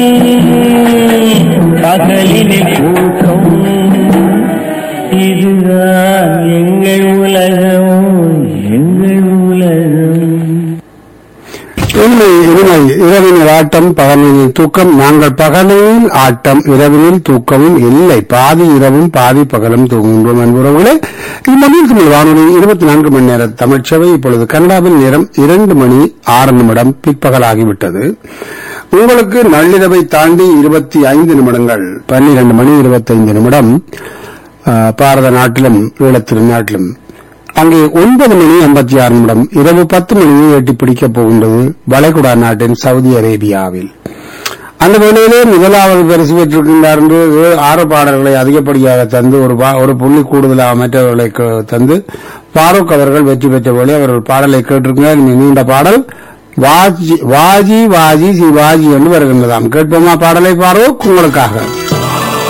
பகலினில் கூட்டம் இதுதான் எங்கள் உலகம் எங்கள் உலகம் இனிமை இனிமை இரவினில் ஆட்டம் பகலினில் தூக்கம் நாங்கள் பகலில் ஆட்டம் இரவினில் தூக்கமும் இல்லை பாதி இரவும் பாதி பகலும் தூங்குகின்றோம் என்பவர்களே இம்மொழியில் தமிழ் வானொலி இருபத்தி நான்கு மணி நேர தமிழ்ச்சவை இப்பொழுது கனடாவில் நேரம் இரண்டு மணி ஆறு நிமிடம் பிற்பகலாகிவிட்டது உங்களுக்கு நள்ளிரவை தாண்டி இருபத்தி ஐந்து நிமிடங்கள் பன்னிரண்டு மணி இருபத்தைந்து நிமிடம் ஆ, பாரத நாட்டிலும் ஈழத்திருநாட்டிலும் அங்கே ஒன்பது மணி ஐம்பத்தி ஆறு நிமிடம் இரவு பத்து மணியை எட்டி பிடிக்கப் போகின்றது வளைகுடா நாட்டின் சவுதி அரேபியாவில் அந்த வேளையிலே முதலாவது பரிசு பெற்றிருக்கின்றார் என்று ஏ- ஆறு பாடல்களை அதிகப்படியாக தந்து ஒரு பா- ஒரு புள்ளி கூடுதலாக மற்றவர்களை க- தந்து பாரூக் அவர்கள் வெற்றி பெற்ற வேளை அவர்கள் பாடலை கேட்டிருக்கிறார் இந்த நீண்ட பாடல் வாஜி வாஜி வாஜி சிவாஜி என்று வருகின்றதாம் கேட்போமா பாடலை பாரூக் உங்களுக்காக